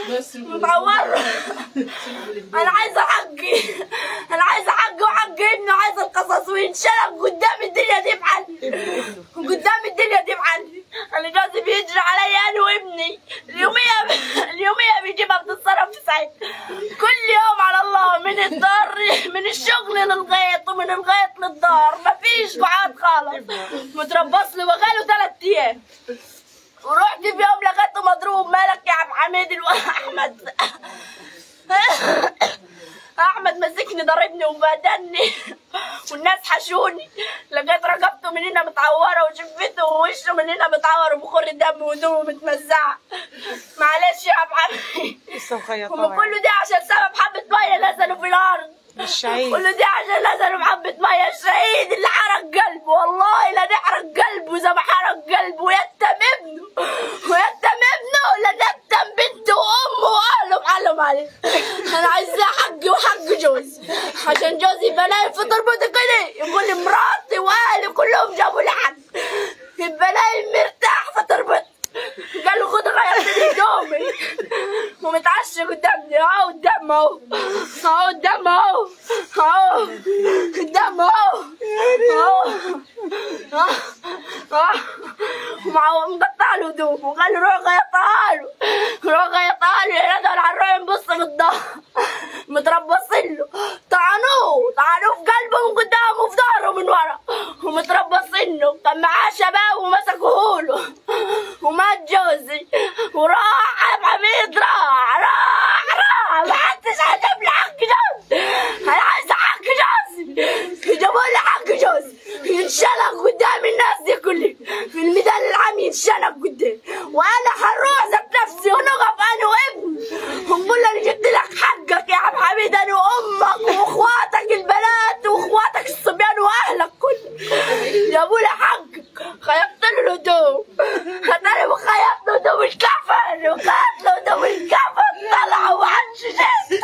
متعوره انا عايزه حقي انا عايزه حقي وحق ابني وعايزه القصص وينشرب قدام الدنيا دي بحالي قدام الدنيا دي بحالي انا جوزي بيجري عليا انا وابني اليوميه اليوميه بيجيبها بتتصرف في ساعتها كل يوم على الله من الدار من الشغل للغيط ومن الغيط للدار مفيش قعاد خالص متربص له بقاله ثلاث ايام ورحت في يوم لقيته مضروب مالك يا عم حميد الو- احمد احمد مسكني ضربني وبهدلني والناس حشوني لقيت رقبته من هنا متعوره وشفته ووشه من هنا متعور وبخور دم وهدومه متمزعه معلش يا عم حميد لسه مخيطة هم كله ده عشان سبب حبه ميه نزلوا في الارض الشعير كله ده عشان نزلوا بحبة مية الشهيد اللي حرق قلبه والله لا نحرق قلبه زي ما حرق قلبه ويتم ابنه ويتم ابنه لا نتم بنته وامه واهله بحالهم عليه انا عايزاه حقي وحق جوزي عشان جوزي بلاقي في تربطي كده يقول لي مراتي واهلي كلهم جابوا لي حق بلاقي مرتاح في تربطي قال له خد غير لي هدومي ومتعشى قدامي اهو قدام اهو اهو قدام اهو اهو قدام اهو اهو آه. آه. ومع- مقطع له هدومه وقال له روح غيطها له روح غيطها له يا ندى على الروح يبص للظهر متربص له طعنوه طعنوه في قلبه من قدام وفي ظهره من ورا ومتربص له كان معاه شباب ومسكوه له ومات جوزي وراح عبد حميد راح راح راح ما حدش عجب لي حق جوزي انا عايزه حق جوزي جابوا لي حق جوزي ينشنق قدام الناس دي كلها في الميدان العام ينشنق قدام وانا حروح ذات نفسي ونقف انا وابني ونقول له انا جبت لك حقك يا عم حميد انا وامك واخواتك البنات واخواتك الصبيان واهلك كله جابوا لي حقك خيطت له الهدوم انا خيطت له هدوم الكفن وخيطت له هدوم الكفن طلع وعش شيء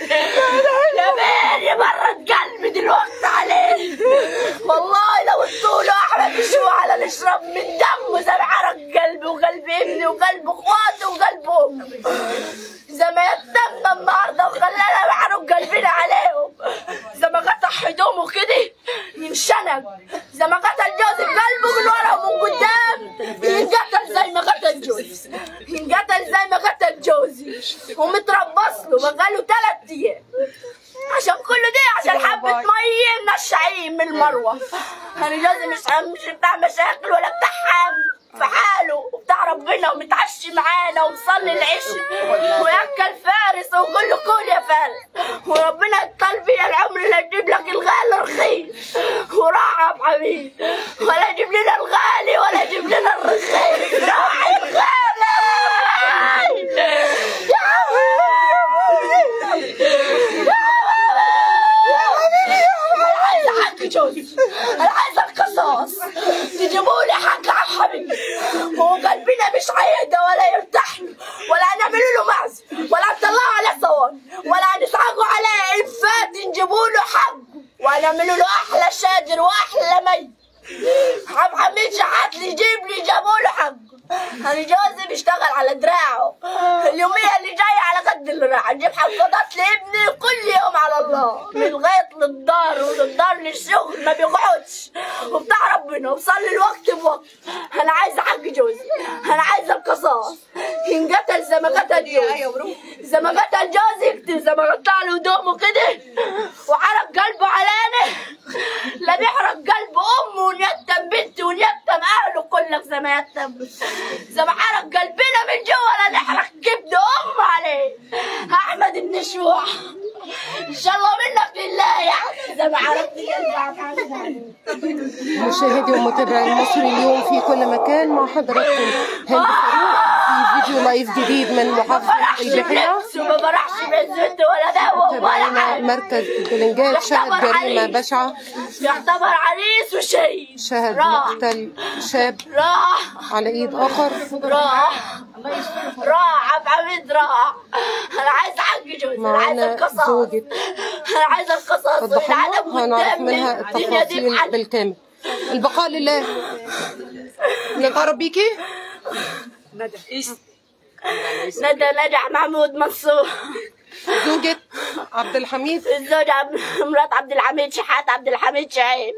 يا بيني مرت قلبي دلوقتي عليه والله لو ادوا له احمد شو على نشرب من دمه زي ما حرق قلبي وقلب ابني وقلب اخواته وقلب امي زي ما يتم النهارده وخلانا نحرق قلبنا عليهم زي ما قطع هدومه كده ينشنق زي ما قتل جوزي بقلبه من ورا ومن قدام ينقتل زي ما قتل جوزي ينقتل زي ما قتل جوزي ومتربص له بقاله ثلاث ايام عشان كل دي عشان حبة مية من الشعيم من المروة أنا جوزي مش مش بتاع مشاكل ولا بتاع حام في حاله وبتاع ربنا ومتعشي معانا ومصلي العشاء وياكل فارس وكل كل يا فارس وربنا يطال بيا العمر لا يجيب لك الغالي رخيص وراح يا حبيبي ولا يجيب لنا الغالي ولا يجيب لنا الرخيص راح الغالي يا حبيبي انا عايزه حق جوزي انا عايزه القصاص تجيبوا لي حق يا حبيبي هو قلبنا مش هيهدى ولا يرتاح له ولا هنعمل له معزه ولا هنطلعه على صوان ولا هنسحقه على انفات نجيبوا له حقه وهنعمل له احلى شاجر واحلى ميت عم حميد شحات لي يجيب لي جابوا له حقه انا جوزي بيشتغل على دراعه اليومية اللي جاية على قد اللي راح نجيب حفاضات لابني كل يوم على الله من الغيط للدار وللدار للشغل ما بيقعدش وبتاع ربنا وصلي الوقت بوقت انا عايزة حق جوزي انا عايزة القصاص ينقتل زي ما قتل جوزي زي ما قتل جوزي يقتل زي ما قطع له هدومه كده وحرق قلبه علينا لا نحرق قلب امه ونيتم بنتي ونيتم اهله كلك زي ما يتم زي ما حرق قلبنا من جوا لا نحرق كبد ام عليه احمد النشوع ان شاء الله منك لله يا عم زي ما حرقت قلبي مشاهدي ومتابعي المصري اليوم في كل مكان مع حضراتكم هند فاروق في فيديو لايف جديد من ما محافظة فرحش البحيرة بنفسي وما فرحش بعزته ولا دواء ولا تابعينا حاجه مركز بلنجان شهد جريمة بشعة يعتبر عريس وشهيد شهد راح مقتل شاب راح على ايد اخر راح راح عبد حميد راح انا عايز حق جوزي انا عايز معانا القصاص زوجة انا عايز القصاص الضحية والعدم هنعرف قدامي منها الدنيا دي التفاصيل بحل بالكامل البقاء لله نتعرف بيكي ندى نجح محمود منصور زوجة عبد الحميد الزوجة عبد- مرات عبد الحميد شحات عبد الحميد شعيب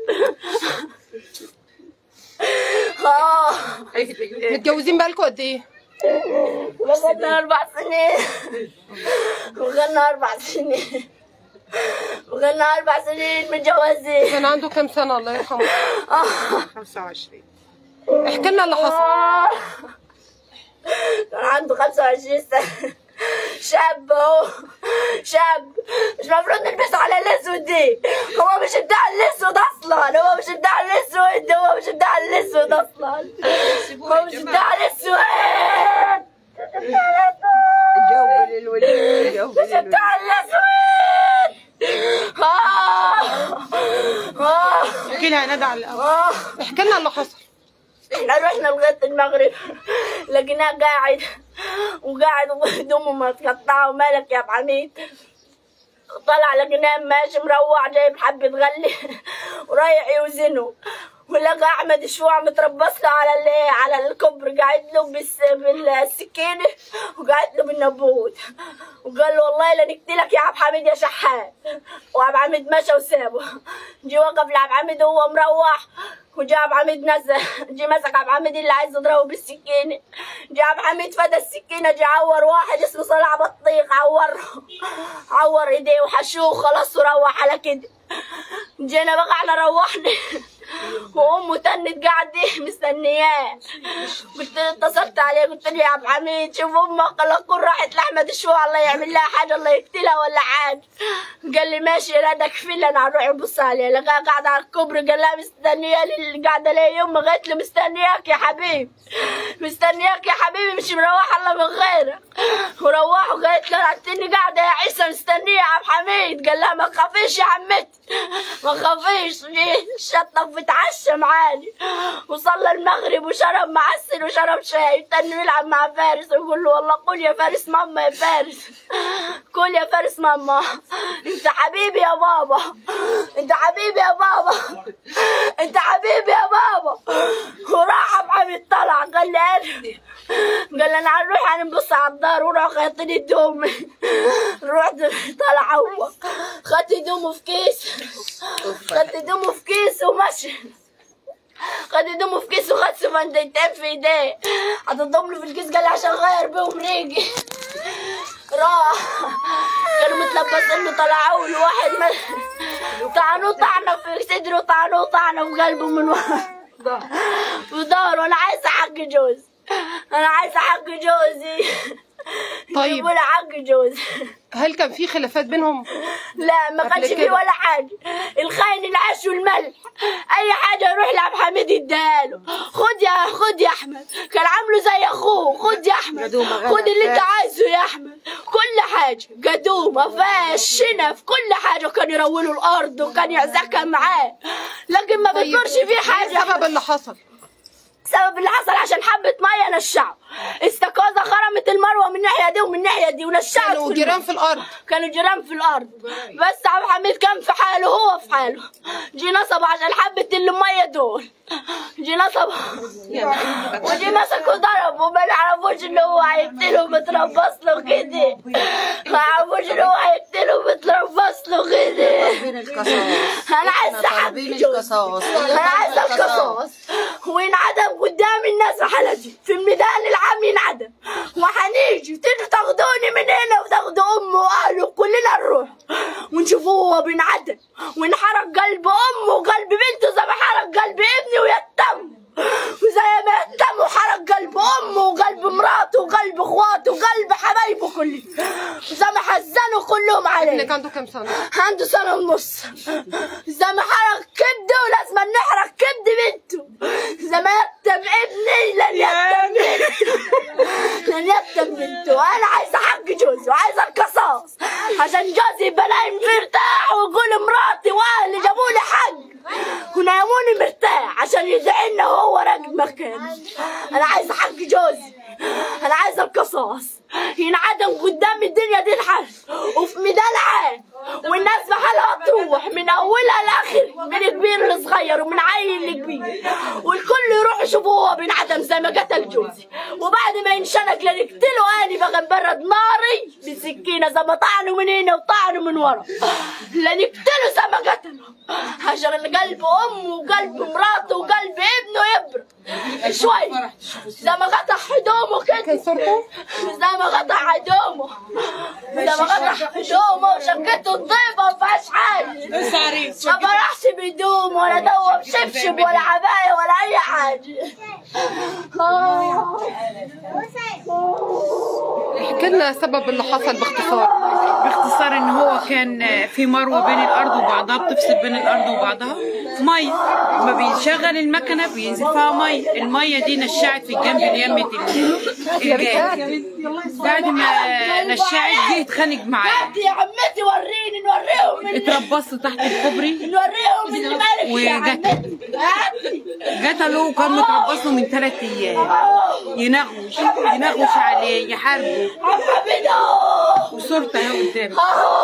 اه متجوزين بقالكوا قد ايه؟ وصلنا أربع سنين وصلنا أربع سنين وصلنا أربع سنين متجوزين كان عنده كام سنة الله يرحمه؟ آه. 25 احكي لنا اللي حصل آه. كان عنده 25 سنة شاب اهو شاب مش المفروض نلبسه على الاسود دي هو مش بتاع الاسود اصلا هو مش بتاع الاسود هو مش بتاع الاسود اصلا هو مش بتاع الاسود جاوب للوليد جاوب مش بتاع الاسود آه. آه. احكي لها ندى على الأول. آه. احكي لنا اللي حصل احنا رحنا لغاية المغرب لقيناه قاعد وقاعد وهدومه متقطعة ومالك يا ابو حميد طلع لقيناه ماشي مروع جايب حبة غلي ورايح يوزنه ولقى احمد شفوع متربص له على ال- على الكبر قاعد له بس بالسكينه وقاعد له بالنبوت وقال له والله لنقتلك يا عبد حميد يا شحات وعبد حميد مشى وسابه جي وقف لعبد حميد وهو مروح وجا عبد حميد نزل جي مسك عبد حميد اللي عايز يضربه بالسكينه جا عبد حميد فدى السكينه جا عور واحد اسمه صلاح بطيخ عوره عور ايديه وحشوه خلاص وروح على كده جينا بقى احنا روحنا وامه تنت قاعده مستنياه قلت له اتصلت عليه قلت له يا عبد الحميد شوف امك الله تكون راحت لاحمد شوى الله يعمل لها حاجه الله يقتلها ولا حاجه قال لي ماشي ردك فيلا انا هروح ابص عليها لقاها قاعده على الكوبري قال لها مستنيه اللي قاعده لي يوم قالت له مستنياك يا حبيبي مستنياك يا حبيبي مش مروح الله من غيرك وروحوا قالت له انا التاني قاعده يا عيسى مستنيه يا عبد الحميد قال لها ما تخافيش يا عمتي ما تخافيش جه شطف اتعشى معاني وصلى المغرب وشرب معسل وشرب شاي تاني يلعب مع فارس ويقول له والله قول يا فارس ماما يا فارس قول يا فارس ماما انت حبيبي يا بابا انت حبيبي يا بابا انت حبيبي يا بابا وراح ابو حميد طلع قال لي انا قال لي انا هنروح هنبص على الدار وراح خاطني هدومي رحت طلع هو خدت هدومه في كيس خدت هدومه في كيس ومشي خد هدومه في كيس وخد سفندتين في ايديه حطيتهم له في الكيس قال لي عشان غير بيهم ريقي راح كانوا متلبسين له طلعوا له واحد من طعنوه طعنه في صدره طعنوه طعنه في قلبه من ورا في ظهره انا عايزه حق جوزي انا عايزه حق جوزي طيب. يجيبوا لي حق جوزي هل كان في خلافات بينهم؟ لا ما قبل كانش فيه كده. ولا حاجه الخاين العش والملح اي حاجه يروح لعب حميد يديها خد يا خد يا احمد كان عامله زي اخوه خد يا احمد قدومة غلا خد اللي انت فاس. عايزه يا احمد كل حاجه قدومه فاش شنف كل حاجه كان يروله الارض وكان يعزكها معاه لكن ما طيب بيقدرش فيه ايه حاجه السبب اللي حصل؟ السبب اللي حصل عشان حبة مية نشعوا استكوزة خرمت المروة من الناحية دي ومن الناحية دي ونشعت كانوا في جيران المية. في الارض كانوا جيران في الارض بس عبد الحميد كان في حاله هو في حاله جي نصب عشان حبة المية دول جي نصب وجي مسكوا ضربوا ما نعرفوش ان هو هيقتله متربص له كده ما يعرفوش ان هو هيقتله متربص له كده طالبين القصاص انا عايزه حق طالبين جوزي القصاص انا عايزه القصاص وينعدم قدام الناس في حالتي في الميدان العام ينعدم وحنيجي تيجوا تاخدوني من هنا وتاخدوا امه واهله كلنا نروح ونشوفوه وهو بينعدم وينحرق قلب امه وقلب بنته زي ما حرق قلب ابني ويتم وزي ما يتم وحرق قلب امه وقلب مراته وقلب اخواته وقلب حبايبه كلهم زي ما حزنوا كلهم عليه ابنك عنده كام سنة؟ عنده سنة ونص زي ما حرق كبده ولازم نحرق كبد بنته زي ما يتم ابني لن يتم بنته لن يتم بنته انا عايزة حق جوزي وعايزة القصاص عشان جوزي يبقى نايم مرتاح ويقول مراتي واهلي جابوا لي حق وناموني مرتاح عشان يدعي لنا وهو راقد مكاني انا عايزة حق جوزي انا عايزة القصاص ينعدم انعدم قدام الدنيا دي الحل وفي ميدان عام والناس بحالها تروح من اولها لاخر من كبير لصغير ومن عيل لكبير والكل يروح يشوفه هو بينعدم زي ما قتل جوزي وبعد ما ينشنك لنقتله اني بقى مبرد ناري بسكينه زي ما طعنوا من هنا وطعنوا من ورا لنقتله زي ما قتله عشان قلب امه وقلب مراته وقلب ابنه يبرد شوي زي ما قطع هدومه كده كان صورته زي ما قطع هدومه زي ما قطع هدومه وشقته نظيفه ما فيهاش حاجه ما فرحش بهدوم ولا دوب شبشب ولا عبايه ولا اي حاجه آه. احكي لنا سبب اللي حصل باختصار باختصار ان هو كان في مروه بين الارض وبعضها بتفصل بين الارض وبعضها ميه ما بيشغل المكنه بينزل فيها ميه الميه دي نشعت في الجنب اليمة الجاي بعد ما نشعت جه اتخانق معايا هاتي يا عمتي وريني نوريهم اللي اتربصت تحت الكوبري نوريهم اللي مالك يا وجت. عمتي هاتي قتلوا وكان متربص له من ثلاث ايام ينغوش ينغوش عليه يحاربه عم حميدو وصورته اهي قدامي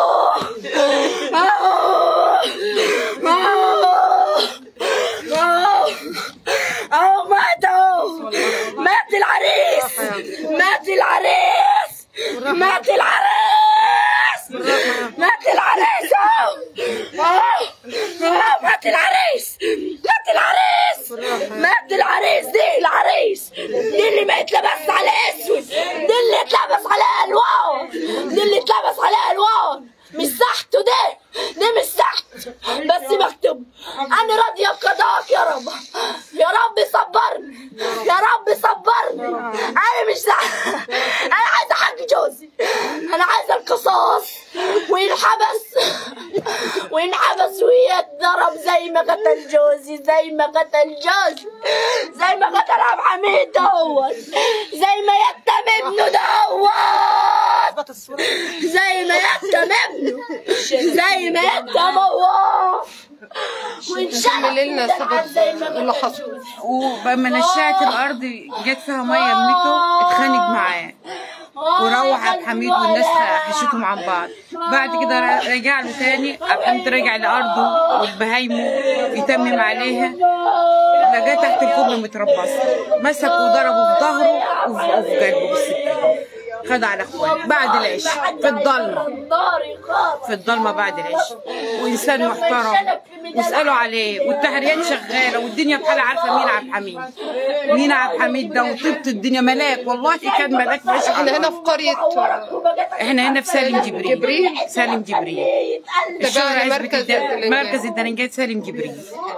أهو ماتوا مات العريس مات العريس مات العريس مات العريس أهو أهو أهو مات العريس مات العريس مات العريس دي العريس دي اللي ما يتلبس على اسود دي اللي اتلبس على الوان دي اللي اتلبس على الوان مش سحته ده ده مش سحت بس مكتوب انا راضيه بقضاءك يا رب يا رب صبرني يا رب صبرني انا مش سحت انا عايزه حق جوزي انا عايزه القصاص وينحبس وينحبس ويتضرب زي ما قتل جوزي زي ما قتل جوزي زي ما قتل عبد حميد دوت زي ما يتم ابنه دوت زي ما يتم ابنه زي ما يتم هو كملي لنا سبب اللي حصل ولما نشعت الارض جت فيها ميه يمته اتخانق معاه وروح عبد الحميد والناس حشتهم عن بعض بعد كده ر- رجع له تاني عبد الحميد رجع لارضه والبهايمه يتمم عليها لقاه تحت الكوبري متربص مسك وضربه في ظهره وفي وفي قلبه بالسكين خد على اخوانه بعد العشاء في الضلمه في الضلمه بعد العشاء وانسان محترم واسالوا عليه والتحريات شغاله والدنيا بحالها عارفه مين عبد الحميد مين عبد الحميد ده وطيبه الدنيا ملاك والله كان ملاك ماشي احنا هنا في قرية احنا هنا في سالم جبريل جبريل؟ سالم جبريل الشارع تبع عزبة مركز الد- الدلنجات. مركز الدرنجات سالم جبريل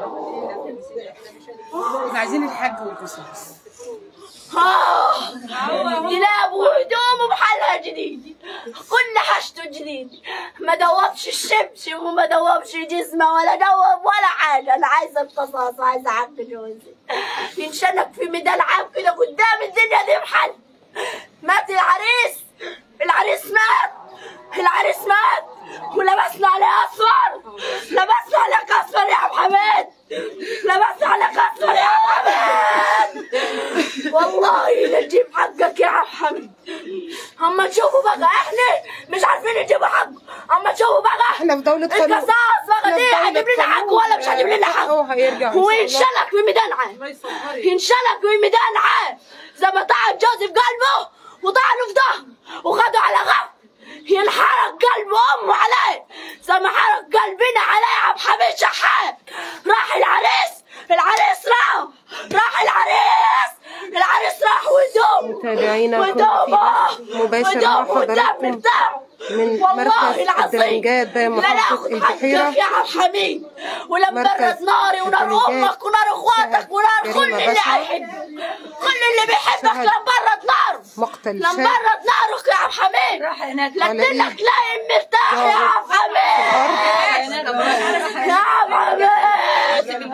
احنا عايزين الحاج والقصص كلاب وهدومه بحالها جديد كل حاجته جديد ما دوبش الشبشب وما دوبش جسمه ولا دوب ولا حاجة أنا عايزة القصاص عايزة حق جوزي ينشنك في ميدان عام كده قدام الدنيا دي بحل مات العريس العريس مات العريس مات ولبسنا عليه أصفر لبسنا عليك أصفر يا عم حميد لبسنا عليك أصفر يا عم حميد والله نجيب حقك يا عم حميد اما تشوفوا بقى احنا مش عارفين نجيب حقه اما تشوفوا بقى احنا في دولة قانون. القصاص بقى احنا دي في دولة هتجيب لنا حقه ولا مش هتجيب لنا حقه هو هيرجع إن شاء الله. وينشلك في ميدان عام ينشلك في ميدان عام زي ما طعن جوزي في قلبه وطعنه في ظهره وخدوا على غف ينحرق قلب امه عليه زي ما حرق قلبنا عليه عبد حميد شحات راح العريس العريس راح راح العريس العريس راح ودوم متابعينا كنت ودومه في مباشر مع ودومه والدم حضراتكم بتاعه من والله مركز العظيم. الدرنجات ده لا محافظة ناخد حقك البحيرة يا عبد حميد ولما مركز برد ناري ونار الدرنجات امك ونار اخواتك شهد ونار كل جريمة اللي بشعة. هيحبك كل اللي بيحبك شهد لما برد ناره مقتل لما شاب برد نارك يا عبد حميد على لكنك إيه؟ نايم مرتاح يا عبد حميد يا عبد حميد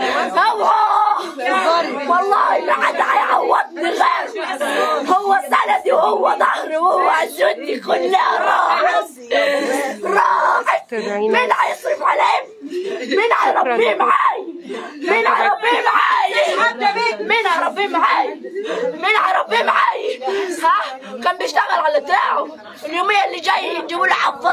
اوعى والله ما حد هيعوضني غير هو سندي وهو ظهري وهو عزوتي كلها راحت راحت تابعينا. مين هيصرف على ابني؟ مين هيربيه معاي؟ مين هيربيه معاي؟ مين هيربيه معاي؟ مين هيربيه معاي؟ ها؟ كان بيشتغل على دراعه اليوميه اللي جاي يجيبوا له حفاضه